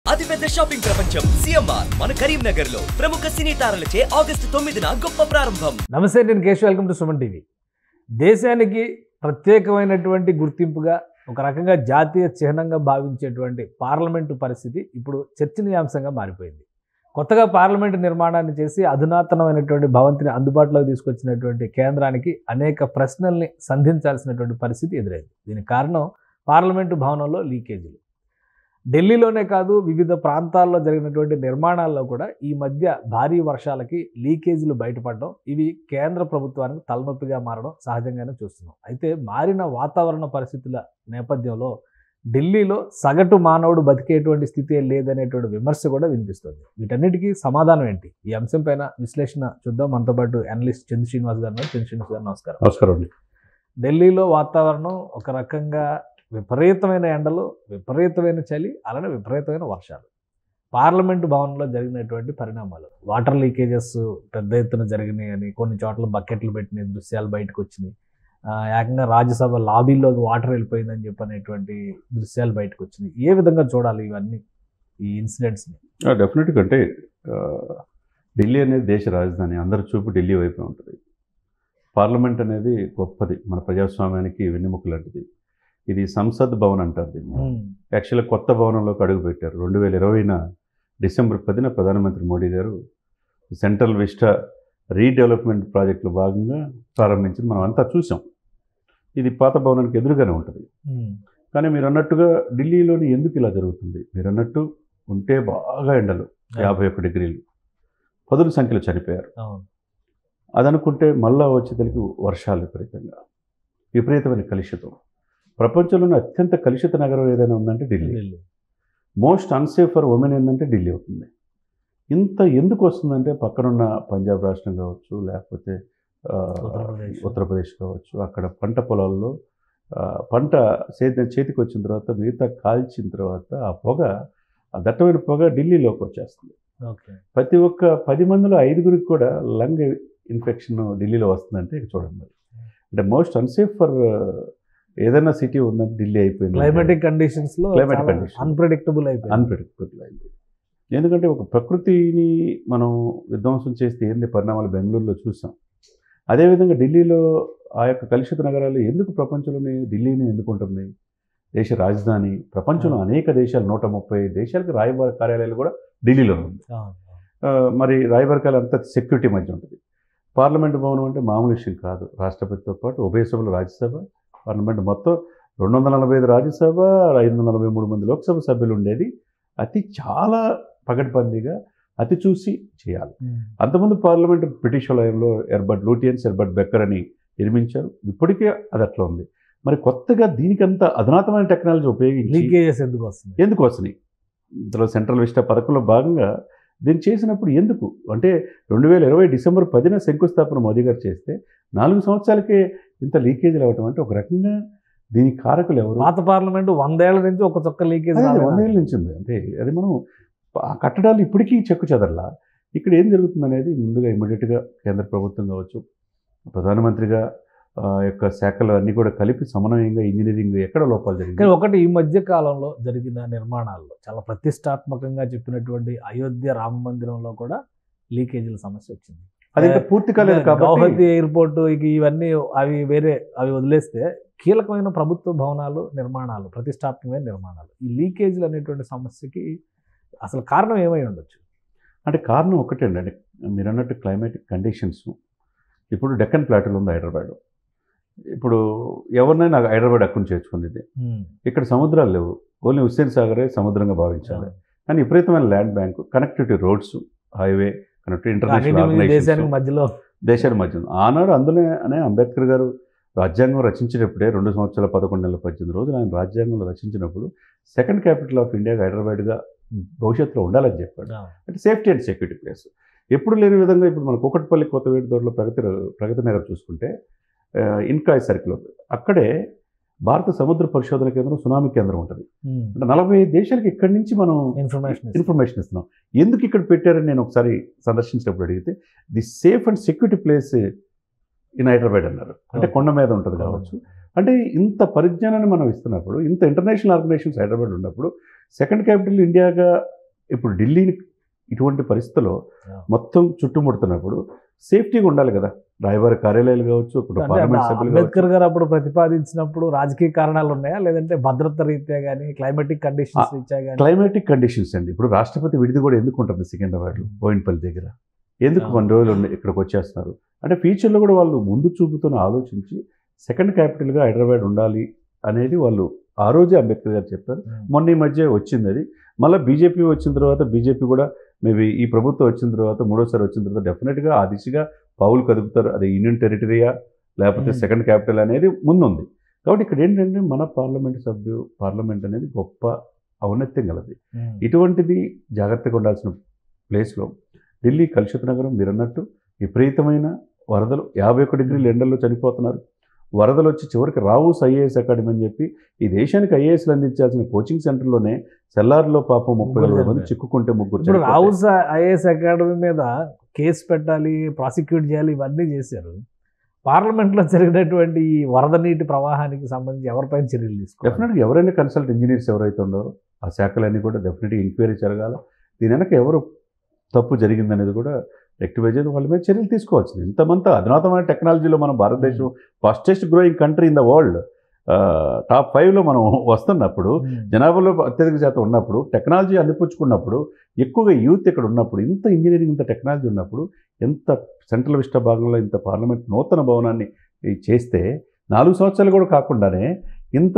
అతిపెద్ద షాపింగ్ ప్రపంచం సిఎంఆర్ మన కరీంనగర్ లో ప్రముఖ సినీ తారలచే ఆగస్టు తొమ్మిదిన గొప్ప ప్రారంభం నమస్తే నేను Keshav welcome to Suman TV దేశానికి ప్రత్యేకమైనటువంటి గుర్తింపుగా ఒక రకంగా జాతీయ చిహ్నంగా భావించేటువంటి పార్లమెంటు పరిస్థితి ఇప్పుడు చర్చనీయాంశంగా మారిపోయింది కొత్తగా పార్లమెంటు నిర్మాణాన్ని చేసి అధునాతనమైనటువంటి భవంతిని అందుబాటులోకి తీసుకొచ్చినటువంటి కేంద్రానికి అనేక ప్రశ్నల్ని సంధించాల్సినటువంటి పరిస్థితి ఎదురైంది దీనికి కారణం పార్లమెంటు భవనంలో లీకేజీలు ఢిల్లీలోనే కాదు వివిధ ప్రాంతాల్లో జరిగినటువంటి నిర్మాణాల్లో కూడా ఈ మధ్య భారీ వర్షాలకి లీకేజీలు బయటపడడం ఇవి కేంద్ర ప్రభుత్వానికి తలనొప్పిగా మారడం సహజంగానే చూస్తున్నాం అయితే మారిన వాతావరణ పరిస్థితుల నేపథ్యంలో ఢిల్లీలో సగటు మానవుడు బతికేటువంటి స్థితి లేదనేటువంటి విమర్శ కూడా వినిపిస్తుంది వీటన్నిటికీ సమాధానం ఏంటి ఈ అంశం పైన విశ్లేషణ చూద్దాం మనతో పాటు అనలిస్ట్ చంద్ర శ్రీనివాస్ గారు ఉన్నారు. చంద్ర శ్రీనివాస్ గారు నమస్కారం నమస్కారం అండి ఢిల్లీలో వాతావరణం ఒక రకంగా విపరీతమైన ఎండలు విపరీతమైన చలి అలానే విపరీతమైన వర్షాలు పార్లమెంటు భవన్లో జరిగినటువంటి పరిణామాలు వాటర్ లీకేజెస్ పెద్ద ఎత్తున జరిగినాయి అని కొన్ని చోట్ల బకెట్లు పెట్టిన దృశ్యాలు బయటకు వచ్చినాయి ఆ, ఏకంగా రాజ్యసభ లాబీలోకి వాటర్ వెళ్ళిపోయిందని చెప్పనేటువంటి దృశ్యాలు బయటకు వచ్చినాయి ఏ విధంగా చూడాలి ఇవన్నీ ఈ ఇన్సిడెంట్స్ని డెఫినెట్గా అంటే ఆ, ఢిల్లీ అనేది దేశ రాజధాని అందరి చూపు ఢిల్లీ వైపే ఉంటుంది పార్లమెంట్ అనేది గొప్పది మన ప్రజాస్వామ్యానికి వెన్నెముక లాంటిది ఇది సంసద్ భవన్ అంటారు దీన్ని యాక్చువల్గా కొత్త భవనంలోకి అడుగు పెట్టారు రెండు వేల ఇరవైన డిసెంబర్ పదిన ప్రధానమంత్రి మోడీ గారు సెంట్రల్ విస్టా రీడెవలప్మెంట్ ప్రాజెక్టులో భాగంగా ప్రారంభించింది మనం అంతా చూసాం ఇది పాత భవనానికి ఎదురుగానే ఉంటుంది కానీ మీరు అన్నట్టుగా ఢిల్లీలోని ఎందుకు ఇలా జరుగుతుంది మీరు అన్నట్టు ఉంటే బాగా ఎండలు యాభై ఒక్క డిగ్రీలు పదుల సంఖ్యలో చనిపోయారు అవును అది అనుకుంటే మళ్ళా వచ్చేసరికి వర్షాలు విపరీతంగా విపరీతమైన కలుషితం ప్రపంచంలోనే అత్యంత కలుషిత నగరం ఏదైనా ఉందంటే Delhi Delhi most unsafe for women ఏంటంటే ఢిల్లీ అవుతుంది ఇంత ఎందుకు వస్తుందంటే పక్కనున్న పంజాబ్ రాష్ట్రం కావచ్చు లేకపోతే ఆ, ఉత్తరప్రదేశ్. ఉత్తరప్రదేశ్ కావచ్చు అక్కడ పంట పొలాల్లో ఆ, పంట చేతి చేతికి వచ్చిన తర్వాత మిగతా కాల్చిన తర్వాత ఆ పొగ ఆ దట్టమైన పొగ ఢిల్లీలోకి వచ్చేస్తుంది ఓకే ప్రతి ఒక్క పది మందిలో ఐదుగురికి కూడా లంగ్ ఇన్ఫెక్షన్ ఢిల్లీలో వస్తుందంటే ఇక చూడండి మరి అంటే మోస్ట్ అన్సేఫ్ ఫర్ ఏదైనా సిటీ ఉందంటే ఢిల్లీ అయిపోయింది క్లైమాటిక్ కండిషన్స్ లో Climatic condition. అన్ప్రెడిక్టబుల్ అయిపోయింది అన్ప్రెడిక్టబుల్ అయింది ఎందుకంటే ఒక ప్రకృతిని మనం విధ్వంసం చేస్తే ఏంది పరిణామాలు బెంగళూరులో చూసాం అదేవిధంగా ఢిల్లీలో ఆ యొక్క కలుషిత నగరాలు ఎందుకు ప్రపంచంలోనే ఢిల్లీని ఎందుకుంటుంది దేశ రాజధాని ప్రపంచంలో అనేక దేశాలు నూట ముప్పై దేశాలకు రాయబార కార్యాలయాలు కూడా ఢిల్లీలో ఉంది అవును, ఆ, మరి రాయబార కార్యాలయం అంతా సెక్యూరిటీ మధ్య ఉంటుంది పార్లమెంట్ భవనం అంటే మామూలు విషయం కాదు రాష్ట్రపతితో పాటు ఉభయ సభలు రాజ్యసభ పార్లమెంట్ మొత్తం రెండు వందల నలభై ఐదు రాజ్యసభ ఐదు వందల నలభై మూడు మంది లోక్సభ సభ్యులు ఉండేది అతి చాలా పగడ్బందీగా అతి చూసి చేయాలి ఉమ్. అంతకుముందు పార్లమెంట్ బ్రిటిష్ వలయంలో ఎర్బర్ట్ లూటియన్స్ ఎర్బర్ట్ బెక్కర్ అని నిర్మించారు ఇప్పటికే అది అట్లా ఉంది మరి కొత్తగా దీనికంత అధునాతమైన టెక్నాలజీ ఉపయోగించి లీకేజెస్ ఎందుకు వస్తుంది ఎందుకు వస్తున్నాయి ఇందులో సెంట్రల్ విస్టా పథకంలో భాగంగా దీన్ని చేసినప్పుడు ఎందుకు అంటే రెండు వేల ఇరవై డిసెంబర్ పదిన శంకుస్థాపన మోదీ గారు చేస్తే నాలుగు సంవత్సరాలకే ఇంత లీకేజీలు అవ్వటం అంటే ఒక రకంగా దీనికి కారకులు ఎవరు పాత పార్లమెంట్ వందేళ్ల నుంచి ఒక చొక్క లీకేజ్ అదే రాలేదా? వందేళ్ళ నుంచి ఉంది అంటే అది మనం ఆ కట్టడాలు ఇప్పటికీ చెక్కు చెదరలా ఇక్కడ ఏం జరుగుతుంది అనేది ముందుగా ఇమ్మీడియట్గా కేంద్ర ప్రభుత్వం కావచ్చు ప్రధానమంత్రిగా ఆ యొక్క శాఖలు అన్నీ కూడా కలిపి సమన్వయంగా ఇంజనీరింగ్ ఎక్కడ లోపాలు కానీ జరిగింది ఒకటి ఈ మధ్య కాలంలో జరిగిన నిర్మాణాల్లో చాలా ప్రతిష్టాత్మకంగా చెప్పినటువంటి అయోధ్య రామ మందిరంలో కూడా లీకేజీల సమస్య వచ్చింది అది ఇంకా పూర్తి కాలేదు గౌహతి కాబట్టి ఎయిర్పోర్ట్ ఇక ఇవన్నీ అవి వేరే అవి వదిలేస్తే కీలకమైన ప్రభుత్వ భవనాలు నిర్మాణాలు ప్రతిష్టాత్మకమైన నిర్మాణాలు ఈ లీకేజీలు అనేటువంటి సమస్యకి అసలు కారణం ఏమై ఉండొచ్చు అంటే కారణం ఒకటే అండి మీరు అన్నట్టు క్లైమాటిక్ కండిషన్స్ ఇప్పుడు డెక్కన్ ప్లాటూలో ఉంది హైదరాబాద్ ఇప్పుడు ఎవరినైనా హైదరాబాద్ అక్కుని చేర్చుకునేది ఇక్కడ సముద్రాలు లేవు ఓన్లీ హుస్సేన్ సాగరే సముద్రంగా భావించాలి కానీ విపరీతమైన land bank connectivity roads highway connectivity అన్నిటి మీద దేశానికి ఇంటర్నేషనల్ మధ్యలో దేశాల మధ్య ఉంది. ఆనాడు అందులోనే అంబేద్కర్ గారు రాజ్యాంగం రచించినప్పుడే రెండు సంవత్సరాల పదకొండు నెలల పద్దెనిమిది రోజులు ఆయన రాజ్యాంగంలో రచించినప్పుడు సెకండ్ క్యాపిటల్ ఆఫ్ ఇండియాగా హైదరాబాద్గా భవిష్యత్తులో ఉండాలని చెప్పాడు అంటే సేఫ్టీ అండ్ సెక్యూరిటీ ప్లేస్ ఎప్పుడు లేని విధంగా ఇప్పుడు మన కుకట్పల్లి కొత్తవేటి దొరలో ప్రగతి ప్రగతి నగర్ చూసుకుంటే ఆ, ఇన్కాయ్ సర్కిల్ ఉంది అక్కడే భారత సముద్ర పరిశోధన కేంద్రం సునామీ కేంద్రం ఉంటుంది అంటే నలభై ఐదు దేశాలకి ఇక్కడి నుంచి మనం ఇన్ఫర్మేషన్ ఇన్ఫర్మేషన్ ఇస్తున్నాం ఎందుకు ఇక్కడ పెట్టారని నేను ఒకసారి సందర్శించినప్పుడు అడిగితే the safe and security place in Hyderabad అన్నారు అంటే కొండ మీద ఉంటుంది కావచ్చు అంటే ఇంత పరిజ్ఞానాన్ని మనం ఇస్తున్నప్పుడు ఇంత ఇంటర్నేషనల్ ఆర్గనైజేషన్స్ హైదరాబాద్ ఉన్నప్పుడు సెకండ్ క్యాపిటల్ ఇండియాగా ఇప్పుడు ఢిల్లీని ఇటువంటి పరిస్థితుల్లో Yeah. మొత్తం చుట్టుముడుతున్నప్పుడు సేఫ్టీగా ఉండాలి కదా రాయబార కార్యాలయాలు కావచ్చు ఇప్పుడు అంటే పార్లమెంట్ సభ్యులు అంబేద్కర్ కావచ్చు గారు అప్పుడు ప్రతిపాదించినప్పుడు రాజకీయ కారణాలు ఉన్నాయా లేదంటే భద్రత రీత్యా కానీ క్లైమాటిక్ కండిషన్స్ రీత్యా కానీ క్లైమాటిక్ కండిషన్స్ అండి ఇప్పుడు రాష్ట్రపతి విడిది కూడా ఎందుకు ఉంటుంది సికింద్రాబాద్లో బోయినపల్లి దగ్గర ఎందుకు Yeah. కొన్ని రోజులు ఉండి ఇక్కడికి వచ్చేస్తున్నారు అంటే ఫ్యూచర్లో కూడా వాళ్ళు ముందు చూపుతున్న ఆలోచించి సెకండ్ క్యాపిటల్గా హైదరాబాద్ ఉండాలి అనేది వాళ్ళు ఆ రోజే అంబేద్కర్ గారు చెప్పారు మొన్న ఈ మధ్య వచ్చింది అది మళ్ళీ బీజేపీ వచ్చిన తర్వాత బీజేపీ కూడా మేబీ ఈ ప్రభుత్వం వచ్చిన తర్వాత మూడోసారి వచ్చిన తర్వాత డెఫినెట్గా ఆ దిశగా పావులు కదుపుతారు అది యూనియన్ టెరిటరీయా లేకపోతే Hmm. సెకండ్ క్యాపిటల్ అనేది ముందుంది కాబట్టి ఇక్కడ ఏంటంటే మన పార్లమెంట్ సభ్యు పార్లమెంట్ అనేది గొప్ప ఔన్నత్యం గలది ఉమ్. ఇటువంటిది జాగ్రత్తగా ఉండాల్సిన ప్లేస్లో ఢిల్లీ కలుషిత నగరం మీరు అన్నట్టు విపరీతమైన వరదలు యాభై ఒక్క డిగ్రీల ఎండల్లో చనిపోతున్నారు వరదలు వచ్చి చివరికి రావుస్ ఐఏఎస్ అకాడమీ అని చెప్పి ఈ దేశానికి ఐఏఎస్లు అందించాల్సిన కోచింగ్ సెంటర్లోనే సెల్లార్లో పాపం ముప్పై ముగ్గురు నలభై మంది చనిపోయారు. చిక్కుకుంటే ముగ్గురు ఇప్పుడు చనిపోతే- రావుస్ ఐఏఎస్ అకాడమీ మీద కేసు పెట్టాలి ప్రాసిక్యూట్ చేయాలి ఇవన్నీ చేశారు పార్లమెంట్లో జరిగినటువంటి ఈ వరద నీటి ప్రవాహానికి సంబంధించి ఎవరిపైన చర్యలు తీసుకోవాలి డెఫినెట్గా ఎవరైనా కన్సల్ట్ ఇంజనీర్స్ ఎవరైతే ఉన్నారో ఆ శాఖలన్నీ కూడా డెఫినెట్గా ఎంక్వైరీ జరగాల దీని వెనక ఎవరు తప్పు జరిగిందనేది కూడా రెక్టిఫై చేసి వాళ్ళ మీద చర్యలు తీసుకోవచ్చు ఇంతమంత అధునాతమైన టెక్నాలజీలో మన భారతదేశం fastest growing country in the world top ఫైవ్లో మనం వస్తున్నప్పుడు ఉమ్. జనాభాలో అత్యధిక శాతం ఉన్నప్పుడు టెక్నాలజీ అందిపుచ్చుకున్నప్పుడు ఎక్కువగా యూత్ ఇక్కడ ఉన్నప్పుడు ఇంత ఇంజనీరింగ్ ఇంత టెక్నాలజీ ఉన్నప్పుడు ఎంత సెంట్రల్ విస్టా భాగంలో ఇంత పార్లమెంట్ నూతన భవనాన్ని ఈ చేస్తే నాలుగు సంవత్సరాలు కూడా కాకుండానే ఇంత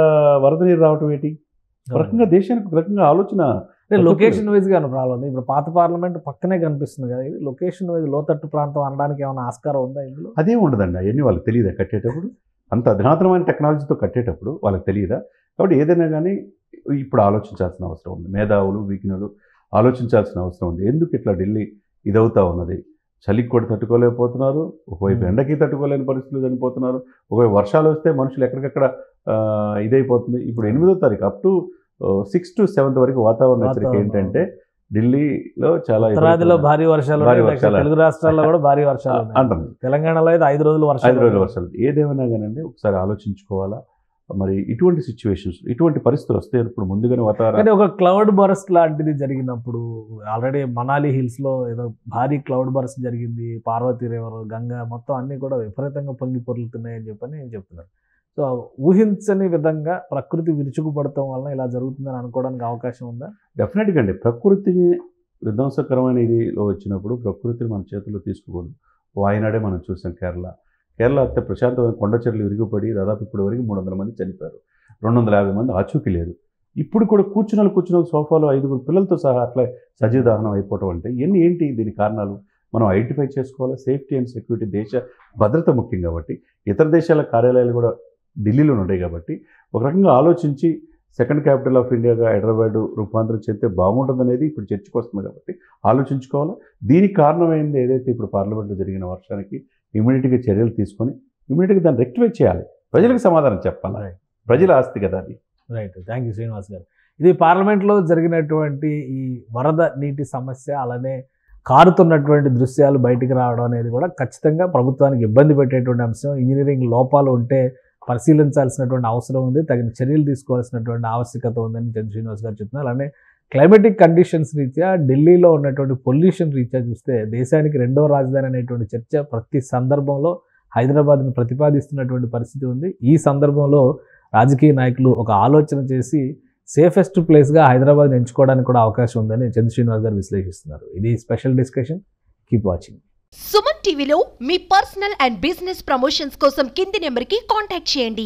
వరద నీరు రావటం ఏంటి ఒక రకంగా దేశానికి ఒక రకంగా ఆలోచన అంటే లొకేషన్ వైజ్ గాను ప్రాబ్లం ఉంది ఇప్పుడు పాత పార్లమెంట్ పక్కనే కనిపిస్తుంది కదా ఇది లొకేషన్ వైజ్ లోతట్టు ప్రాంతం అనడానికి ఏమైనా ఆస్కారం ఉందా ఇందులో అదే ఉండదండి అవన్నీ వాళ్ళకి తెలియదా కట్టేటప్పుడు అంత అధునాతనమైన టెక్నాలజీతో కట్టేటప్పుడు వాళ్ళకి తెలియదా కాబట్టి ఏదైనా కానీ ఇప్పుడు ఆలోచించాల్సిన అవసరం ఉంది మేధావులు విజ్ఞులు ఆలోచించాల్సిన అవసరం ఉంది ఎందుకు ఇట్లా ఢిల్లీ ఇదవుతా ఉన్నది చలికి కూడా తట్టుకోలేకపోతున్నారు ఒకవైపు Hmm. ఎండకి తట్టుకోలేని పరిస్థితులు చనిపోతున్నారు ఒకవైపు వర్షాలు వస్తే మనుషులు ఎక్కడికక్కడ ఆ, ఇదైపోతుంది ఇప్పుడు ఎనిమిదో తారీఖు up to six to seventh వరకు వాతావరణ హెచ్చరిక వాతావరణం. ఏంటంటే ఢిల్లీలో చాలా ఉత్తరాదిలో విపరీతమైన- భారీ వర్షాలు భారీ ఉన్నాయి. వర్షాలు. తెలుగు రాష్ట్రాల్లో కూడా భారీ వర్షాలు ఉన్నాయి. అంటుంది తెలంగాణలో అయితే ఐదు రోజులు వర్షాలు ఐదు రోజుల ఉన్నాయి. వర్షాలు ఏదేమైనా కానండి ఒకసారి ఆలోచించుకోవాలా మరి ఇటువంటి సిచ్యువేషన్స్ ఇటువంటి పరిస్థితులు వస్తే ఇప్పుడు ముందుగానే వాతావరణ కానీ ఒక క్లౌడ్ బరస్ట్ లాంటిది జరిగినప్పుడు ఆల్రెడీ మనాలి హిల్స్ లో ఏదో భారీ క్లౌడ్ బరస్ట్ జరిగింది పార్వతీ రివర్ గంగా మొత్తం అన్ని కూడా విపరీతంగా పొంగి పొర్లుతున్నాయి అని చెప్పని చెప్తున్నారు సో ఊహించని విధంగా ప్రకృతి విరుచుకుపడటం వల్ల ఇలా జరుగుతుందని అనుకోవడానికి అవకాశం ఉందా డెఫినెట్గా అండి ప్రకృతిని విధ్వంసకరమైన ఇదిలో వచ్చినప్పుడు ప్రకృతిని మన చేతుల్లో తీసుకోకూడదు వాయినాడే మనం చూసాం కేరళ కేరళ అత్యంత ప్రశాంతమైన కొండ చెట్లు విరిగిపడి దాదాపు ఇప్పటి వరకు మూడు వందల మంది చనిపోయారు రెండు వందల యాభై మంది ఆచూకీ లేదు ఇప్పుడు కూడా కూర్చున్న కూర్చున్న సోఫాలో ఐదుగురు పిల్లలతో సహా అట్లా సజీవ దహనం అయిపోవటం అంటే ఇవన్నీ ఏంటి దీని కారణాలు మనం ఐడెంటిఫై చేసుకోవాలి సేఫ్టీ అండ్ సెక్యూరిటీ దేశ భద్రత ముఖ్యం కాబట్టి ఇతర దేశాల కార్యాలయాలు కూడా ఢిల్లీలో ఉన్నాయి కాబట్టి ఒక రకంగా ఆలోచించి సెకండ్ క్యాపిటల్ ఆఫ్ ఇండియాగా హైదరాబాద్ రూపాంతరం చెందితే బాగుంటుందనేది ఇప్పుడు చర్చకు వస్తుంది కాబట్టి ఆలోచించుకోవాలి దీనికి కారణమైంది ఏదైతే ఇప్పుడు పార్లమెంట్లో జరిగిన వర్షానికి ఇమీడియట్గా చర్యలు తీసుకొని ఇమీడియట్గా దాన్ని రెక్టిఫై చేయాలి ప్రజలకు సమాధానం చెప్పాలి Right. ప్రజల ఆస్తి కదా అది రైట్ థ్యాంక్ యూ శ్రీనివాస్ గారు ఇది పార్లమెంట్లో జరిగినటువంటి ఈ వరద నీటి సమస్య అలానే కారుతున్నటువంటి దృశ్యాలు బయటికి రావడం అనేది కూడా ఖచ్చితంగా ప్రభుత్వానికి ఇబ్బంది పెట్టేటువంటి అంశం ఇంజనీరింగ్ లోపాలు ఉంటే పరిశీలించాల్సినటువంటి అవసరం ఉంది తగిన చర్యలు తీసుకోవాల్సినటువంటి ఆవశ్యకత ఉందని చంద్ర శ్రీనివాస్ గారు చెప్తున్నారు అలానే క్లైమేటిక్ కండిషన్స్ రీత్యా ఢిల్లీలో ఉన్నటువంటి పొల్యూషన్ రీత్యా చూస్తే దేశానికి రెండవ రాజధాని అనేటువంటి చర్చ ప్రతి సందర్భంలో హైదరాబాద్ను ప్రతిపాదిస్తున్నటువంటి పరిస్థితి ఉంది ఈ సందర్భంలో రాజకీయ నాయకులు ఒక ఆలోచన చేసి సేఫెస్ట్ ప్లేస్గా హైదరాబాద్ ఎంచుకోవడానికి కూడా అవకాశం ఉందని చంద్ర శ్రీనివాస్ గారు విశ్లేషిస్తున్నారు ఇది special discussion keep watching Suman టీవీలో మీ పర్సనల్ అండ్ బిజినెస్ ప్రమోషన్స్ కోసం కింది నెంబర్కి కాంటాక్ట్ చేయండి